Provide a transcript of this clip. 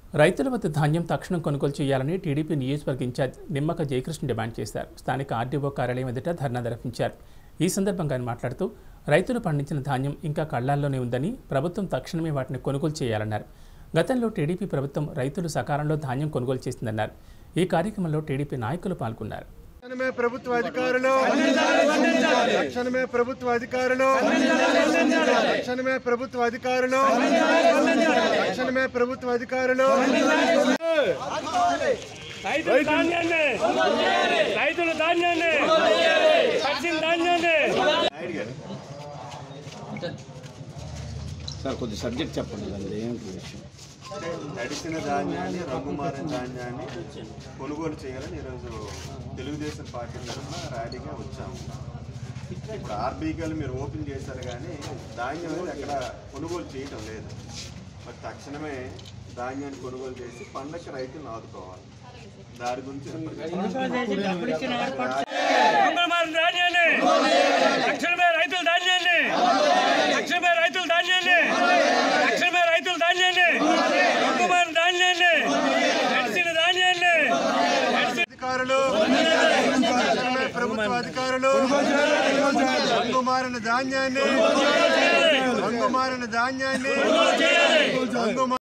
రైతుల వద్ద ధాన్యం తక్షణం కొనుగోలు చేయాలని టీడీపీ నియోజకవర్గ ఇన్ఛార్జ్ నిమ్మక జయకృష్ణ డిమాండ్ చేశారు స్థానిక ఆర్డీఓ కార్యాలయం ఎదుట ధర్నా నిర్వహించారు ఈ సందర్భంగా ఆయన మాట్లాడుతూ రైతులు పండించిన ధాన్యం ఇంకా కళ్లాల్లోనే ఉందని ప్రభుత్వం తక్షణమే వాటిని కొనుగోలు చేయాలన్నారు గతంలో టీడీపీ ప్రభుత్వం రైతులు సకాలంలో ధాన్యం కొనుగోలు చేసిందన్నారు ఈ కార్యక్రమంలో టీడీపీ నాయకులు పాల్గొన్నారు తక్షణమే ప్రభుత్వ అధికారులు తక్షణమే ప్రభుత్వ అధికారులు తక్షణమే ప్రభుత్వ అధికారులు తక్షణమే ప్రభుత్వ అధికారులు రైతుల ధాన్యాన్ని రైతుల ధాన్యాన్ని పచ్చిన ధాన్యాన్ని సార్ కొద్ది సబ్జెక్ట్ చెప్పండి దాని ఏంటి విషయం తడిసిన ధాన్యాన్ని రంగుమారిన ధాన్యాన్ని కొనుగోలు చేయాలని ఈరోజు తెలుగుదేశం పార్టీ తరఫున ర్యాలీగా వచ్చాము ఇప్పుడు ఆర్బీకేలు మీరు ఓపెన్ చేశారు కానీ ధాన్యం అనేది అక్కడ కొనుగోలు చేయటం లేదు మరి తక్షణమే ధాన్యాన్ని కొనుగోలు చేసి పండగ రైతులను ఆదుకోవాలి దాని గురించి మంగళవారం ధాన్యాన్ని తక్షణమే రైతుల ధాన్యాన్ని తక్షణమే రైతుల ధాన్యాన్ని తక్షణమే రైతుల ధాన్యాన్ని మంగళవారం ధాన్యాన్ని తడిసిన ధాన్యాన్ని అధికారులు తక్షణమే ప్రభుత్వ అధికారులు రంగుమారిన ధాన్యాన్ని రంగుమారిన ధాన్యాన్ని రంగుమారిన